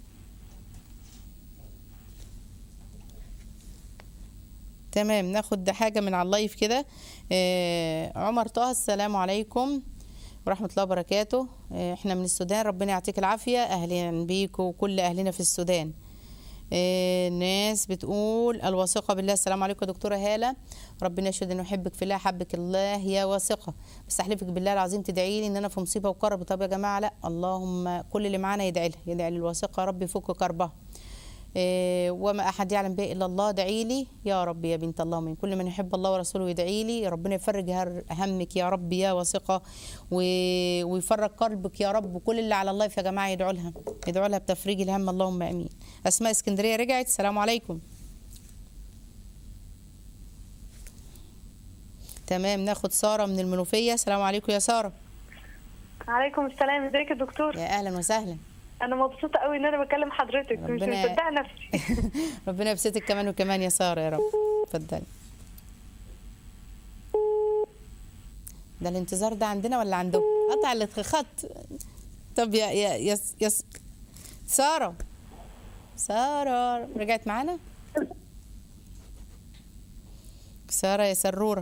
تمام ناخد حاجه من على اللايف كده آه عمر طه السلام عليكم ورحمه الله وبركاته آه احنا من السودان ربنا يعطيك العافيه اهلا بيك وكل اهلنا في السودان آه، ناس بتقول الواثقة بالله السلام عليكم يا دكتورة هالة ربنا يشهد انه يحبك في الله حبك الله يا واثقة بس احلفك بالله العظيم تدعي لي ان انا في مصيبة وكرب طب يا جماعة لا اللهم كل اللي معانا يدعي لها يدعي للواثقة يا رب يفك كربها إيه، وما احد يعلم به الا الله دعي لي يا رب يا بنت الله من كل من يحب الله ورسوله يدعي لي ربنا يفرج هر- همك يا رب يا واثقه و- ويفرج قلبك يا رب وكل اللي على الله يا جماعه يدعوا لها يدعوا لها بتفريج الهم اللهم امين اسماء اسكندريه رجعت السلام عليكم تمام ناخد ساره من المنوفيه السلام عليكم يا ساره عليكم السلام ازيك يا دكتور يا اهلا وسهلا انا مبسوطه قوي ان انا بكلم حضرتك مش ربنا- مصدقه نفسي ربنا يبسطك كمان وكمان يا ساره يا رب اتفضلي ده الانتظار ده عندنا ولا عندهم قطع الخط طب يا يا يا, يا س- ساره ساره رجعت معانا ساره يا سروره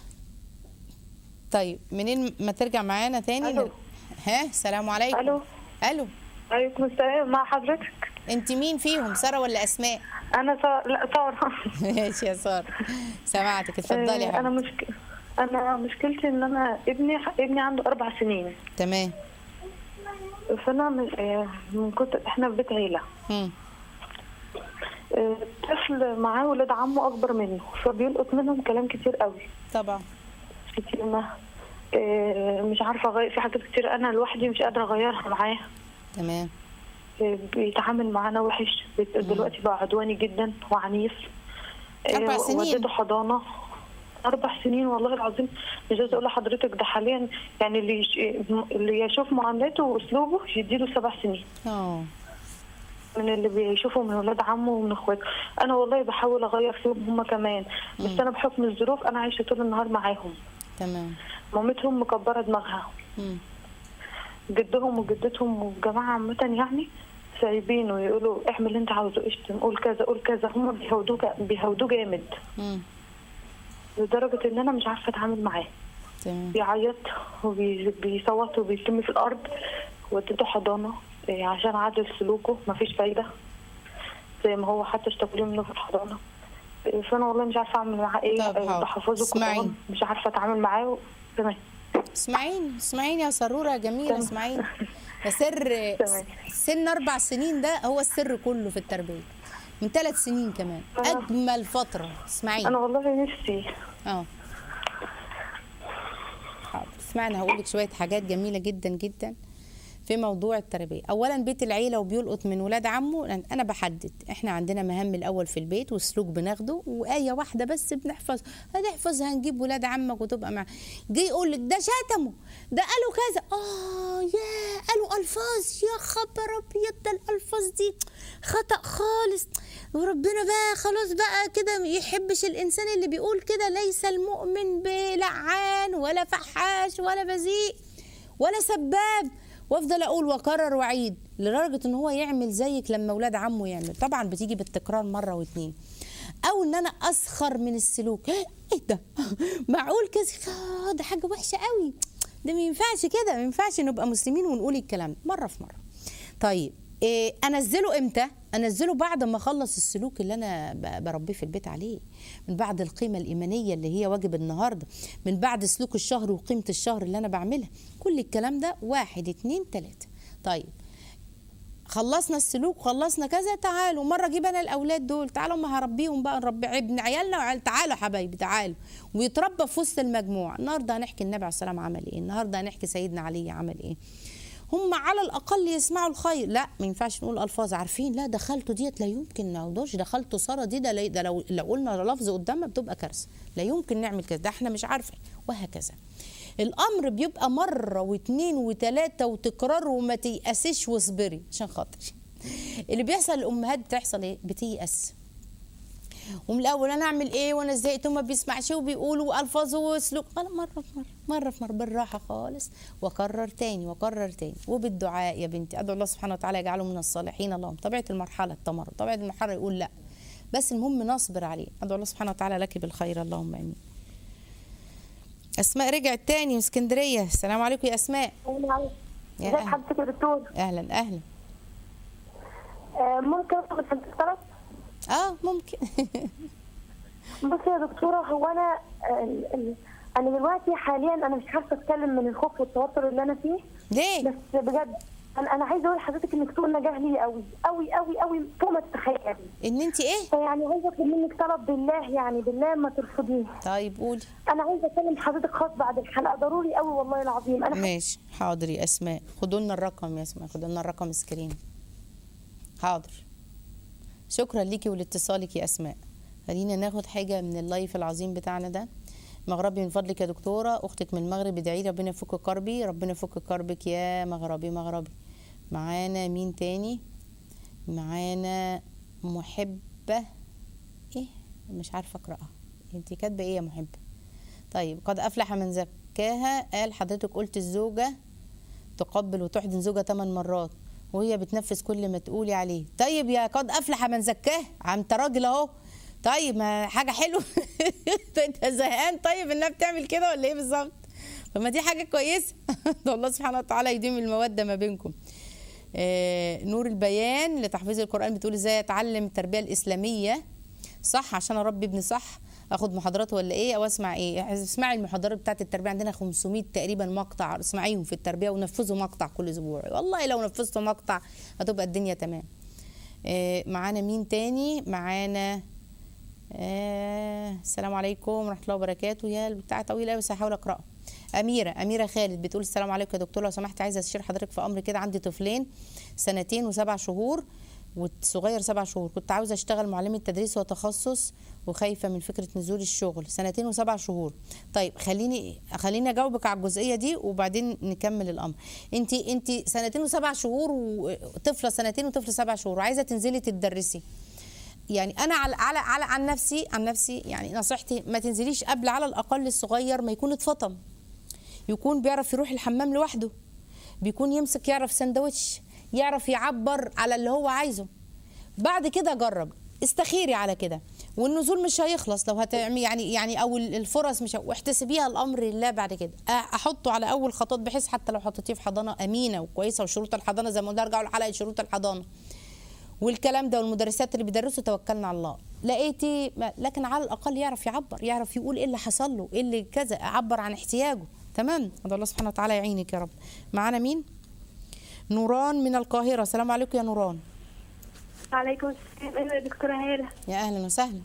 طيب منين ما ترجع معانا تاني ألو. ها السلام عليكم الو الو عليكم السلام مع حضرتك انت مين فيهم ساره ولا اسماء انا سار لا ساره ماشي يا ساره سمعتك اتفضلي يا آه، انا حبيبتي مشك... انا مشكلتي ان انا ابني ابني عنده اربع سنين تمام فانا من, آه، من كنت احنا في بيت عيله مم. آه، طفل معاه ولاد عمه اكبر منه فبيلقط منهم كلام كتير قوي طبعا في كلمه آه، مش عارفه اغير في حاجات كتير انا لوحدي مش قادره اغيرها معاه تمام آه، بيتعامل معانا وحش بت- دلوقتي بقى عدواني جدا وعنيف آه، أربع سنين. وديته حضانه اربع سنين والله العظيم مش عايزه اقول لحضرتك ده حاليا يعني اللي يش... اللي يشوف معاملته واسلوبه يديله سبع سنين اه من اللي بيشوفه من ولاد عمه ومن اخواته انا والله بحاول اغير فيهم هم كمان بس انا بحكم الظروف انا عايشه طول النهار معاهم تمام مامتهم مكبره دماغها مم. جدهم وجدتهم والجماعه عامه يعني سايبينه يقولوا اعمل اللي انت عاوزه اشتم قول كذا قول كذا هم بيهودوه بيهودوه جامد مم. لدرجه ان انا مش عارفه اتعامل معاه تمام بيعيط وبيصوت وبيتم في الارض وديته حضانه إيه، عشان عدل سلوكه مفيش فايده زي ما هو حتى اشتكوا لي منه في الحضانه إيه، فانا والله مش عارفه اعمل معاه ايه طب حاضر. إيه، بحفظه اسمعيني. قرآن مش عارفه اتعامل معاه تمام اسمعيني اسمعيني يا سروره يا جميله تمام. اسمعيني ده سر تمام. سن اربع سنين ده هو السر كله في التربيه من ثلاث سنين كمان أنا- اجمل فتره اسمعيني انا والله نفسي اه حاضر اسمعنا هقول لك شويه حاجات جميله جدا جدا في موضوع التربيه اولا بيت العيله وبيلقط من ولاد عمه لأن انا بحدد احنا عندنا مهام الاول في البيت وسلوك بناخده وايه واحده بس بنحفظ هنحفظ هنجيب ولاد عمك وتبقى مع جه يقول لك ده شتمه ده قالوا كذا اه يا قالوا الفاظ يا خبر ابيض ده الالفاظ دي خطا خالص وربنا بقى خلاص بقى كده ما يحبش الانسان اللي بيقول كده ليس المؤمن بلعان ولا فحاش ولا بذيء ولا سباب وافضل اقول واكرر واعيد لدرجه ان هو يعمل زيك لما اولاد عمه يعمل طبعا بتيجي بالتكرار مره واتنين او ان انا اسخر من السلوك ايه ده معقول كذا آه، ده حاجه وحشه قوي ده ما ينفعش كده ما ينفعش نبقى مسلمين ونقول الكلام ده مره في مره طيب إيه انزله امتى انزله بعد ما اخلص السلوك اللي انا ب- بربيه في البيت عليه من بعد القيمه الايمانيه اللي هي واجب النهارده من بعد سلوك الشهر وقيمه الشهر اللي انا بعملها كل الكلام ده واحد اتنين تلاته طيب خلصنا السلوك خلصنا كذا تعالوا مره اجيب انا الاولاد دول تعالوا ما هربيهم بقى نربي ابن عيالنا وعيال تعالوا يا حبايبي تعالوا ويتربى في وسط المجموعه النهارده هنحكي النبي عليه السلام عمل ايه النهارده هنحكي سيدنا علي عمل ايه هم على الاقل يسمعوا الخير لا ما ينفعش نقول الفاظ عارفين لا دخلته ديت لا يمكن نعودوش دخلته ساره دي ده, لا- ده لو لو قلنا لفظ قدامها بتبقى كارثه لا يمكن نعمل كذا ده احنا مش عارفه وهكذا الامر بيبقى مره واثنين وثلاثه وتكرار وما تيأسيش واصبري عشان خاطري اللي بيحصل الامهات بتحصل ايه بتيأس ومن الاول انا اعمل ايه وانا زهقت وما بيسمعش وبيقولوا الفاظ وسلوك قال مره في مره مره في مره بالراحه خالص واكرر تاني واكرر تاني وبالدعاء يا بنتي ادعو الله سبحانه وتعالى يجعله من الصالحين اللهم طبيعه المرحله التمرد طبيعه المرحله يقول لا بس المهم نصبر عليه ادعو الله سبحانه وتعالى لك بالخير اللهم امين اسماء رجعت تاني من اسكندريه السلام عليكم يا اسماء يا ازي أهلا. حضرتك يا دكتور اهلا اهلا آه، ممكن اطلب حضرتك طلب اه ممكن بصي يا دكتوره هو انا آه، ال- ال- انا دلوقتي حاليا انا مش عارفه اتكلم من الخوف والتوتر اللي انا فيه ليه بس بجد انا انا عايزه اقول لحضرتك ان دكتور نجاه لي قوي قوي قوي قوي فوق ما تتخيلي ان انت ايه فيعني عايزه اطلب منك طلب بالله يعني بالله ما ترفضيه طيب قولي انا عايزه اكلم حضرتك خاص بعد الحلقه ضروري قوي والله العظيم انا ماشي حاضر يا اسماء خدوا لنا الرقم يا اسماء خدوا لنا الرقم سكرين حاضر شكرا ليكي ولاتصالك يا اسماء خلينا ناخد حاجه من اللايف العظيم بتاعنا ده مغربي من فضلك يا دكتوره اختك من المغرب ادعي لي ربنا يفك كربي ربنا يفك كربك يا مغربي مغربي معانا مين تاني معانا محبه ايه مش عارفه اقراها انت كاتبه ايه يا محبه طيب قد افلح من زكاها قال حضرتك قلت الزوجه تقبل وتحضن زوجها ثمان مرات وهي بتنفذ كل ما تقولي عليه طيب يا قد افلح من زكاه عم انت راجل اهو طيب ما حاجه حلوه انت زهقان طيب انها بتعمل كده ولا ايه بالظبط فما دي حاجه كويسه ده الله سبحانه وتعالى يديم الموده ما بينكم آه، نور البيان لتحفيظ القرآن بتقول ازاي اتعلم التربية الإسلامية صح عشان اربي ابني صح اخد محاضرات ولا ايه او اسمع ايه اسمعي المحاضرات بتاعت التربيه عندنا 500 تقريبا مقطع اسمعيهم في التربيه ونفذوا مقطع كل اسبوع والله لو نفذتوا مقطع هتبقى الدنيا تمام آه، معانا مين تاني معانا آه السلام عليكم ورحمه الله وبركاته يا البتاع طويل قوي بس هحاول اقراه اميره اميره خالد بتقول السلام عليكم يا دكتور لو سمحت عايزه استشير حضرتك في امر كده عندي طفلين سنتين وسبع شهور والصغير سبع شهور كنت عاوزه اشتغل معلمه تدريس وتخصص وخايفه من فكره نزول الشغل سنتين وسبع شهور طيب خليني خليني اجاوبك على الجزئيه دي وبعدين نكمل الامر انت انت سنتين وسبع شهور وطفله سنتين وطفل سبع شهور وعايزه تنزلي تدرسي يعني انا على على على عن نفسي عن نفسي يعني نصيحتي ما تنزليش قبل على الاقل الصغير ما يكون اتفطم يكون بيعرف يروح الحمام لوحده بيكون يمسك يعرف سندوتش يعرف يعبر على اللي هو عايزه بعد كده جرب استخيري على كده والنزول مش هيخلص لو هتعمي يعني يعني او الفرص مش ه- واحتسبيها الامر لله بعد كده أ- احطه على اول خطوات بحيث حتى لو حطيتيه في حضانه امينه وكويسه وشروط الحضانه زي ما قلنا ارجعوا لحلقه شروط الحضانه والكلام ده والمدرسات اللي بيدرسوا توكلنا على الله لقيتي ما- لكن على الاقل يعرف يعبر يعرف يقول ايه اللي حصل له ايه اللي كذا عبر عن احتياجه تمام هذا الله سبحانه وتعالى يعينك يا رب معانا مين نوران من القاهره السلام عليكم يا نوران وعليكم السلام انا يا دكتوره هاله يا اهلا وسهلا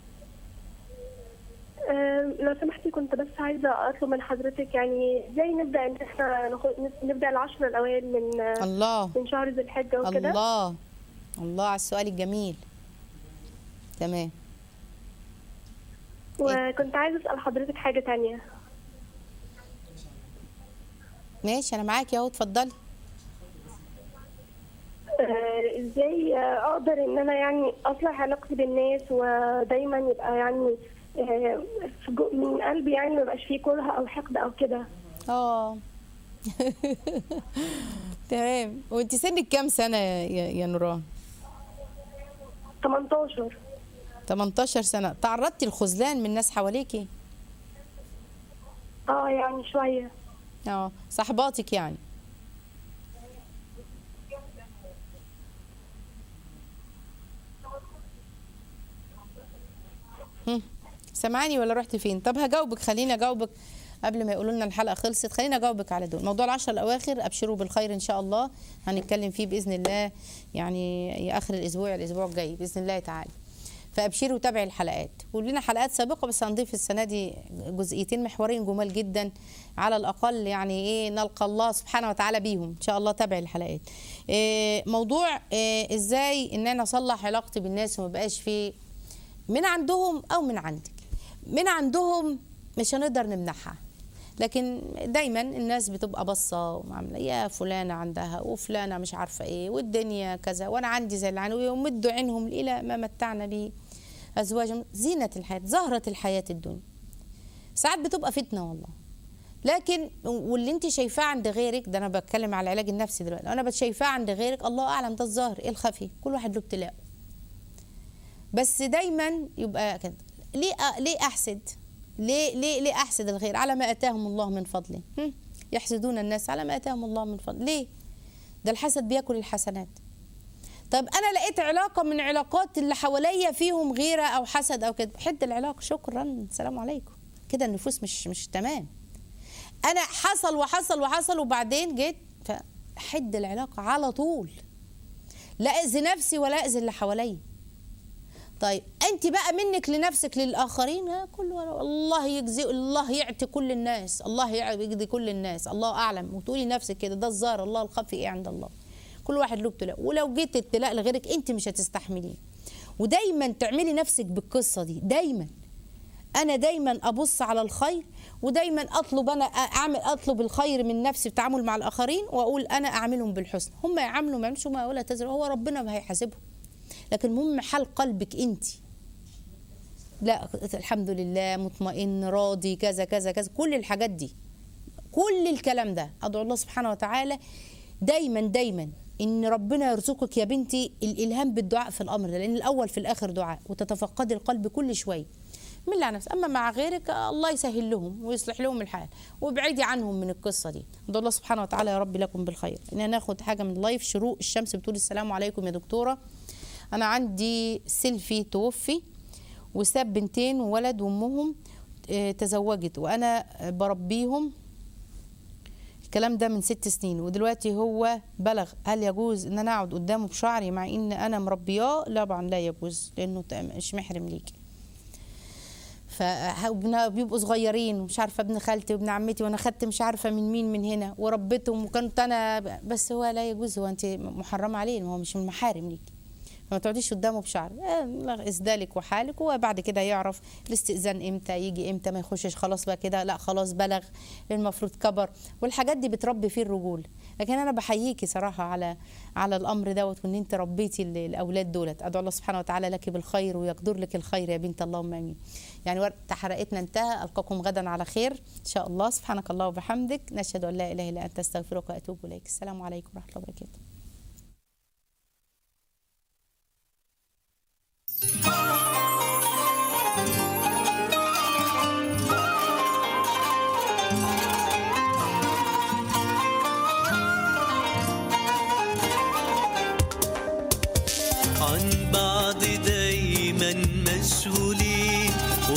أم، لو سمحتي كنت بس عايزه اطلب من حضرتك يعني ازاي نبدا ان احنا ناخد نبدا العشر الاوائل من الله من شهر ذي الحجه وكده الله الله على السؤال الجميل تمام وكنت عايزه اسال حضرتك حاجه تانية ماشي انا معاكي اهو اتفضلي آه، ازاي آه، اقدر ان انا يعني اصلح علاقتي بالناس ودايما يبقى يعني آه، في جو- من قلبي يعني ما يبقاش فيه كره او حقد او كده اه تمام وانت سنك كام سنه يا, يا يا نوران 18 18 سنه تعرضتي للخذلان من ناس حواليكي اه يعني شويه اه صحباتك يعني هم، سامعاني ولا رحت فين طب هجاوبك خليني اجاوبك قبل ما يقولوا لنا الحلقه خلصت خليني اجاوبك على دول موضوع العشر الاواخر ابشروا بالخير ان شاء الله هنتكلم فيه باذن الله يعني يا اخر الاسبوع الاسبوع الجاي باذن الله تعالى فابشروا وتابعي الحلقات ولنا حلقات سابقه بس هنضيف السنه دي جزئيتين محورين جمال جدا على الاقل يعني ايه نلقى الله سبحانه وتعالى بيهم ان شاء الله تابعي الحلقات إيه موضوع إيه ازاي ان انا اصلح علاقتي بالناس وما بقاش في من عندهم او من عندك من عندهم مش هنقدر نمنعها لكن دايما الناس بتبقى باصه وعامله يا فلانه عندها وفلانه مش عارفه ايه والدنيا كذا وانا عندي زي اللي عنده ويمدوا عينهم الى ما متعنا به ازواجهم زينه الحياه زهره الحياه الدنيا ساعات بتبقى فتنه والله لكن واللي انت شايفاه عند غيرك ده انا بتكلم على العلاج النفسي دلوقتي انا شايفاه عند غيرك الله اعلم ده الظاهر ايه الخفي كل واحد له ابتلاء بس دايما يبقى كده ليه أ- ليه احسد ليه ليه ليه احسد الغير على ما اتاهم الله من فضله هم؟ يحسدون الناس على ما اتاهم الله من فضله ليه ده الحسد بياكل الحسنات طيب انا لقيت علاقه من علاقات اللي حواليا فيهم غيره او حسد او كده حد العلاقه شكرا سلام عليكم كده النفوس مش مش تمام انا حصل وحصل وحصل وبعدين جيت فحد العلاقه على طول لا اذي نفسي ولا اذي اللي حواليا طيب انت بقى منك لنفسك للاخرين ها، كل ورا- الله يجزي الله يعطي كل الناس الله يع- يجزي كل الناس الله اعلم وتقولي نفسك كده ده الظاهر الله الخفي ايه عند الله كل واحد له ابتلاء ولو جيت ابتلاء لغيرك انت مش هتستحمليه ودايما تعملي نفسك بالقصه دي دايما انا دايما ابص على الخير ودايما اطلب انا اعمل اطلب الخير من نفسي في التعامل مع الاخرين واقول انا اعملهم بالحسن هم يعاملوا ما يعملوش ما ولا تزر هو ربنا هيحاسبهم لكن المهم حال قلبك انت لا الحمد لله مطمئن راضي كذا كذا كذا كل الحاجات دي كل الكلام ده ادعو الله سبحانه وتعالى دايما دايما ان ربنا يرزقك يا بنتي الالهام بالدعاء في الامر ده لان الاول في الاخر دعاء وتتفقدي القلب كل شويه من على نفسك اما مع غيرك الله يسهل لهم ويصلح لهم الحال وابعدي عنهم من القصه دي ادعو الله سبحانه وتعالى يا رب لكم بالخير ان ناخد حاجه من لايف شروق الشمس بتقول السلام عليكم يا دكتوره انا عندي سيلفي توفي وساب بنتين وولد وامهم آه، تزوجت وانا بربيهم الكلام ده من ست سنين ودلوقتي هو بلغ هل يجوز ان انا اقعد قدامه بشعري مع ان انا مربياه لا طبعا لا يجوز لانه مش محرم ليكي فبيبقوا صغيرين ومش عارفه ابن خالتي وابن عمتي وانا خدت مش عارفه من مين من هنا وربيتهم وكنت انا بس هو لا يجوز هو انت محرمه عليه ما هو مش من المحارم ليكي فما تقعديش قدامه بشعر آه، اسدالك وحالك وبعد كده يعرف الاستئذان امتى يجي امتى ما يخشش خلاص بقى كده لا خلاص بلغ المفروض كبر والحاجات دي بتربي فيه الرجول لكن انا بحييكي صراحه على على الامر دوت وان انت ربيتي ال- الاولاد دولت ادعو الله سبحانه وتعالى لك بالخير ويقدر لك الخير يا بنت اللهم امين يعني وقت حلقتنا انتهى القاكم غدا على خير ان شاء الله سبحانك الله وبحمدك نشهد ان لا اله الا انت استغفرك واتوب اليك السلام عليكم ورحمه الله وبركاته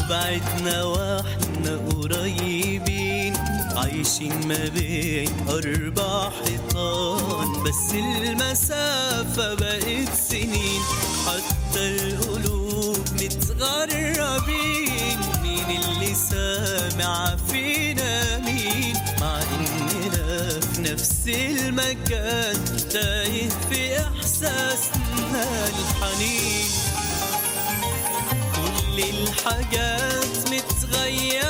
وبعدنا واحنا قريبين عايشين ما بين أربع حيطان بس المسافة بقت سنين حتى القلوب متغربين مين اللي سامع فينا مين مع إننا في نفس المكان تايه في إحساسنا الحنين كل الحاجات متغيرة